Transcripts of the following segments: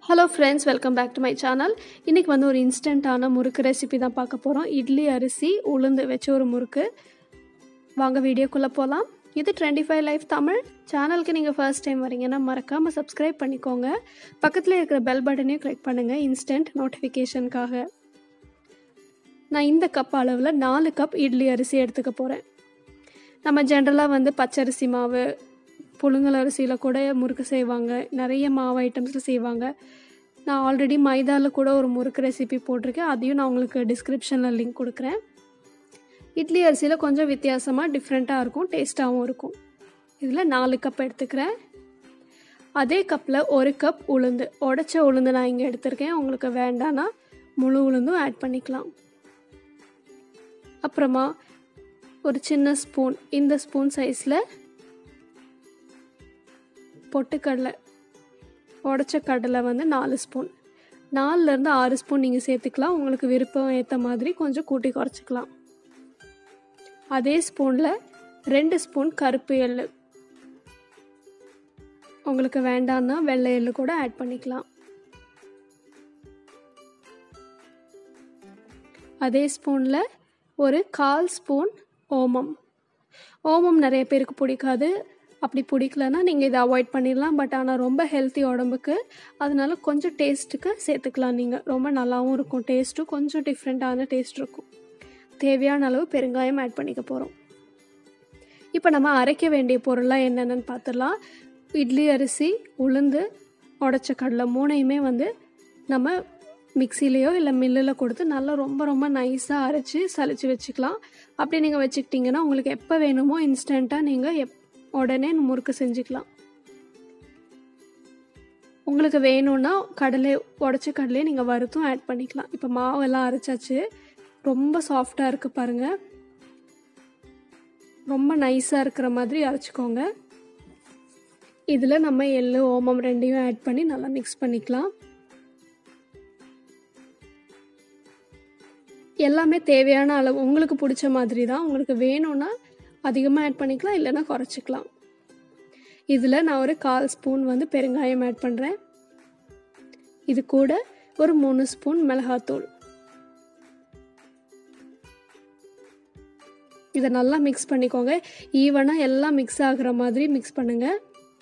hello friends welcome back to my channel இன்றைக்கி வந்து ஒரு இன்ஸ்டண்ட்டான முறுக்கு ரெசிபி தான் பார்க்க போகிறோம் இட்லி அரிசி உளுந்து வச்ச ஒரு முறுக்கு வாங்க வீடியோக்குள்ளே போகலாம் இது டுவெண்ட்டி ஃபைவ் லைஃப் தமிழ் சேனலுக்கு நீங்கள் ஃபர்ஸ்ட் டைம் வரீங்கன்னா மறக்காமல் சப்ஸ்கிரைப் பண்ணிக்கோங்க பக்கத்தில் இருக்கிற பெல் பட்டனையும் கிளிக் பண்ணுங்கள் இன்ஸ்டன்ட் நோட்டிஃபிகேஷனுக்காக நான் இந்த கப் அளவில் நாலு கப் இட்லி அரிசி எடுத்துக்க போகிறேன் நம்ம ஜென்ரலாக வந்து பச்சரிசி மாவு புழுங்கல் அரிசியில் கூட முறுக்கு செய்வாங்க நிறைய மாவு ஐட்டம்ஸில் செய்வாங்க நான் ஆல்ரெடி மைதாவில் கூட ஒரு முறுக்கு ரெசிபி போட்டிருக்கேன் அதையும் நான் உங்களுக்கு டிஸ்கிரிப்ஷனில் லிங்க் கொடுக்குறேன் இட்லி அரிசியில் கொஞ்சம் வித்தியாசமாக டிஃப்ரெண்ட்டாக இருக்கும் டேஸ்ட்டாகவும் இருக்கும் இதில் நாலு கப் எடுத்துக்கிறேன் அதே கப்பில் ஒரு கப் உளுந்து உடச்ச உளுந்து நான் இங்கே எடுத்திருக்கேன் உங்களுக்கு வேண்டான்னா முழு உளுந்தும் ஆட் பண்ணிக்கலாம் அப்புறமா ஒரு சின்ன ஸ்பூன் இந்த ஸ்பூன் சைஸில் பொட்டுக்கடலை உடச்ச கடலை வந்து நாலு ஸ்பூன் நாலுலேருந்து ஆறு ஸ்பூன் நீங்கள் சேர்த்துக்கலாம் உங்களுக்கு விருப்பம் ஏற்ற மாதிரி கொஞ்சம் கூட்டி குறைச்சிக்கலாம் அதே ஸ்பூனில் ரெண்டு ஸ்பூன் கருப்பு எள்ளு உங்களுக்கு வேண்டாம்னா வெள்ளை எள்ளு கூட ஆட் பண்ணிக்கலாம் அதே ஸ்பூனில் ஒரு கால் ஸ்பூன் ஓமம் ஓமம் நிறைய பேருக்கு பிடிக்காது அப்படி பிடிக்கலன்னா நீங்கள் இதை அவாய்ட் பண்ணிடலாம் பட் ஆனால் ரொம்ப ஹெல்த்தி உடம்புக்கு அதனால கொஞ்சம் டேஸ்ட்டுக்கு சேர்த்துக்கலாம் நீங்கள் ரொம்ப நல்லாவும் இருக்கும் டேஸ்ட்டும் கொஞ்சம் டிஃப்ரெண்ட்டான டேஸ்ட் இருக்கும் தேவையான அளவு பெருங்காயம் ஆட் பண்ணிக்க போகிறோம் இப்போ நம்ம அரைக்க வேண்டிய பொருளாக என்னென்னு பார்த்துடலாம் இட்லி அரிசி உளுந்து உடச்ச கடலை மூணையுமே வந்து நம்ம மிக்சிலேயோ இல்லை மில்லில் கொடுத்து நல்லா ரொம்ப ரொம்ப நைஸாக அரைச்சி சளிச்சு வச்சுக்கலாம் அப்படி நீங்கள் வச்சுக்கிட்டிங்கன்னா உங்களுக்கு எப்போ வேணுமோ இன்ஸ்டண்ட்டாக நீங்கள் எப் உடனே முறுக்கு செஞ்சுக்கலாம் உங்களுக்கு வேணும்னா கடலை உடச்ச கடலையை நீங்கள் வறுத்தும் ஆட் பண்ணிக்கலாம் இப்போ மாவெல்லாம் அரைச்சாச்சு ரொம்ப சாஃப்டாக இருக்குது பாருங்கள் ரொம்ப நைஸாக இருக்கிற மாதிரி அரைச்சிக்கோங்க இதில் நம்ம எள்ளு ஓமம் ரெண்டையும் ஆட் பண்ணி நல்லா மிக்ஸ் பண்ணிக்கலாம் எல்லாமே தேவையான அளவு உங்களுக்கு பிடிச்ச மாதிரி தான் உங்களுக்கு வேணும்னா அதிகமாக ஆட் பண்ணிக்கலாம் இல்லைன்னா குறைச்சிக்கலாம் இதில் நான் ஒரு கால் ஸ்பூன் வந்து பெருங்காயம் ஆட் பண்ணுறேன் இது கூட ஒரு மூணு ஸ்பூன் மிளகாத்தூள் இதை நல்லா மிக்ஸ் பண்ணிக்கோங்க ஈவனாக எல்லாம் மிக்ஸ் ஆகுற மாதிரி மிக்ஸ் பண்ணுங்கள்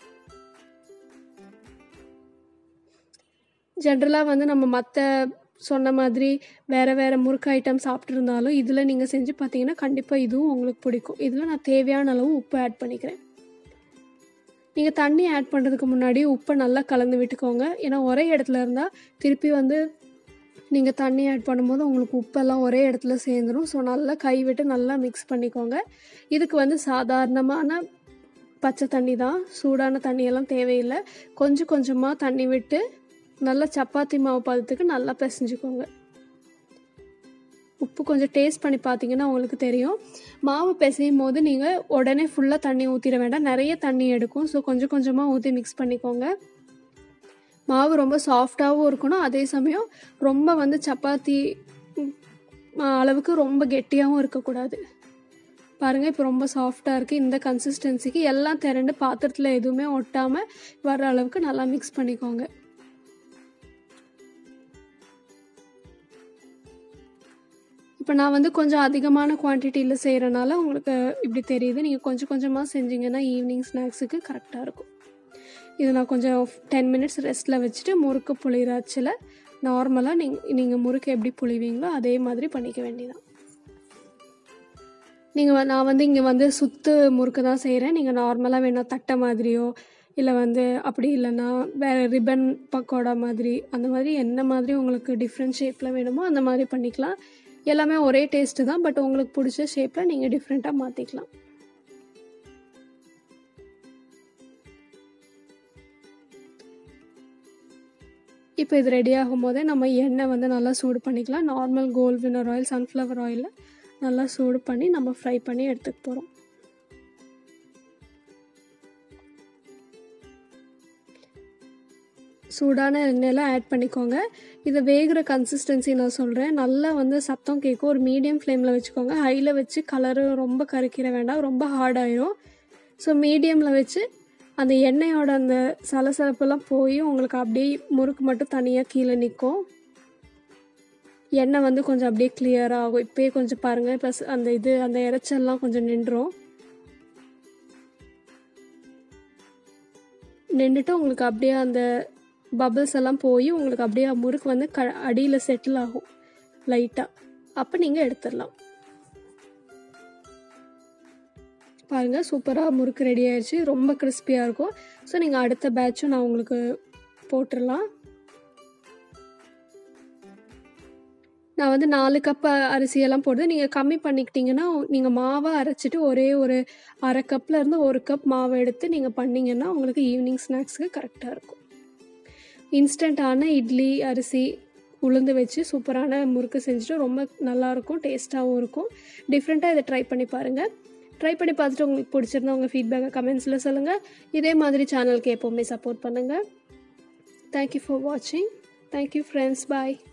ஜென்ரலாக வந்து நம்ம மற்ற சொன்ன மாதிரி வேறு வேறு முறுக்கு ஐட்டம் சாப்பிட்ருந்தாலும் இதில் நீங்கள் செஞ்சு பார்த்தீங்கன்னா கண்டிப்பாக இதுவும் உங்களுக்கு பிடிக்கும் இதில் நான் தேவையான அளவு உப்பு ஆட் பண்ணிக்கிறேன் நீங்கள் தண்ணி ஆட் பண்ணுறதுக்கு முன்னாடி உப்பை நல்லா கலந்து விட்டுக்கோங்க ஏன்னா ஒரே இடத்துல இருந்தால் திருப்பி வந்து நீங்கள் தண்ணி ஆட் பண்ணும்போது உங்களுக்கு உப்பெல்லாம் ஒரே இடத்துல சேர்ந்துடும் ஸோ நல்லா கை விட்டு நல்லா மிக்ஸ் பண்ணிக்கோங்க இதுக்கு வந்து சாதாரணமான பச்சை தண்ணி தான் சூடான தண்ணியெல்லாம் தேவையில்லை கொஞ்சம் கொஞ்சமாக தண்ணி விட்டு நல்லா சப்பாத்தி மாவு பதத்துக்கு நல்லா பிசைஞ்சுக்கோங்க உப்பு கொஞ்சம் டேஸ்ட் பண்ணி பார்த்தீங்கன்னா உங்களுக்கு தெரியும் மாவு பிசையும் போது நீங்கள் உடனே ஃபுல்லாக தண்ணி ஊற்றிட வேண்டாம் நிறைய தண்ணி எடுக்கும் ஸோ கொஞ்சம் கொஞ்சமாக ஊற்றி மிக்ஸ் பண்ணிக்கோங்க மாவு ரொம்ப சாஃப்டாகவும் இருக்கணும் அதே சமயம் ரொம்ப வந்து சப்பாத்தி அளவுக்கு ரொம்ப கெட்டியாகவும் இருக்கக்கூடாது பாருங்கள் இப்போ ரொம்ப சாஃப்டாக இருக்குது இந்த கன்சிஸ்டன்சிக்கு எல்லாம் திரண்டு பாத்திரத்தில் எதுவுமே ஒட்டாமல் வர அளவுக்கு நல்லா மிக்ஸ் பண்ணிக்கோங்க இப்போ நான் வந்து கொஞ்சம் அதிகமான குவான்டிட்டியில் செய்கிறனால உங்களுக்கு இப்படி தெரியுது நீங்கள் கொஞ்சம் கொஞ்சமாக செஞ்சீங்கன்னா ஈவினிங் ஸ்நாக்ஸுக்கு கரெக்டாக இருக்கும் இது நான் கொஞ்சம் டென் மினிட்ஸ் ரெஸ்ட்டில் வச்சுட்டு முறுக்கு புளிராச்சில் நார்மலாக நீங்கள் நீங்கள் முறுக்கு எப்படி புளிவீங்களோ அதே மாதிரி பண்ணிக்க வேண்டியதான் நீங்கள் நான் வந்து இங்கே வந்து சுத்து முறுக்கு தான் செய்கிறேன் நீங்கள் நார்மலாக வேணால் தட்டை மாதிரியோ இல்லை வந்து அப்படி இல்லைன்னா வேறு ரிப்பன் பக்கோடா மாதிரி அந்த மாதிரி என்ன மாதிரி உங்களுக்கு டிஃப்ரெண்ட் ஷேப்பில் வேணுமோ அந்த மாதிரி பண்ணிக்கலாம் எல்லாமே ஒரே டேஸ்ட்டு தான் பட் உங்களுக்கு பிடிச்ச ஷேப்பில் நீங்கள் டிஃப்ரெண்ட்டாக மாற்றிக்கலாம் இப்போ இது ரெடி ஆகும் போதே நம்ம எண்ணெய் வந்து நல்லா சூடு பண்ணிக்கலாம் நார்மல் கோல்ட் வினர் ஆயில் சன்ஃப்ளவர் ஆயிலில் நல்லா சூடு பண்ணி நம்ம ஃப்ரை பண்ணி எடுத்துக்க போகிறோம் சூடான எண்ணெயெல்லாம் ஆட் பண்ணிக்கோங்க இதை வேகிற கன்சிஸ்டன்சி நான் சொல்கிறேன் நல்லா வந்து சத்தம் கேட்கும் ஒரு மீடியம் ஃப்ளேமில் வச்சுக்கோங்க ஹையில் வச்சு கலரு ரொம்ப கருக்கிற வேண்டாம் ரொம்ப ஹார்ட் ஆயிரும் ஸோ மீடியமில் வச்சு அந்த எண்ணெயோட அந்த சலசலப்பெல்லாம் போய் உங்களுக்கு அப்படியே முறுக்கு மட்டும் தனியாக கீழே நிற்கும் எண்ணெய் வந்து கொஞ்சம் அப்படியே clear ஆகும் இப்போயே கொஞ்சம் பாருங்கள் ப்ளஸ் அந்த இது அந்த இறைச்சல்லாம் கொஞ்சம் நின்றும் நின்றுட்டு உங்களுக்கு அப்படியே அந்த பபிள்ஸ் எல்லாம் போய் உங்களுக்கு அப்படியே முறுக்கு வந்து க அடியில் செட்டில் ஆகும் லைட்டாக அப்போ நீங்கள் எடுத்துடலாம் பாருங்கள் சூப்பராக முறுக்கு ரெடி ஆயிடுச்சு ரொம்ப கிறிஸ்பியாக இருக்கும் ஸோ நீங்கள் அடுத்த பேட்சும் நான் உங்களுக்கு போட்டுடலாம் நான் வந்து நாலு கப் அரிசியெல்லாம் போடுது நீங்கள் கம்மி பண்ணிக்கிட்டிங்கன்னா நீங்கள் மாவை அரைச்சிட்டு ஒரே ஒரு அரை கப்பில் இருந்து ஒரு கப் மாவை எடுத்து நீங்கள் பண்ணிங்கன்னா உங்களுக்கு ஈவினிங் ஸ்நாக்ஸ்க்கு கரெக்டாக இருக்கும் இன்ஸ்டண்ட்டான இட்லி அரிசி உளுந்து வச்சு சூப்பரான முறுக்கு செஞ்சுட்டு ரொம்ப நல்லாயிருக்கும் டேஸ்ட்டாகவும் இருக்கும் டிஃப்ரெண்ட்டாக இதை ட்ரை பண்ணி பாருங்கள் ட்ரை பண்ணி பார்த்துட்டு உங்களுக்கு பிடிச்சிருந்தா உங்கள் ஃபீட்பேக்கை கமெண்ட்ஸில் சொல்லுங்கள் இதே மாதிரி சேனலுக்கு எப்போவுமே சப்போர்ட் பண்ணுங்கள் தேங்க்யூ ஃபார் வாட்சிங் தேங்க்யூ ஃப்ரெண்ட்ஸ் பாய்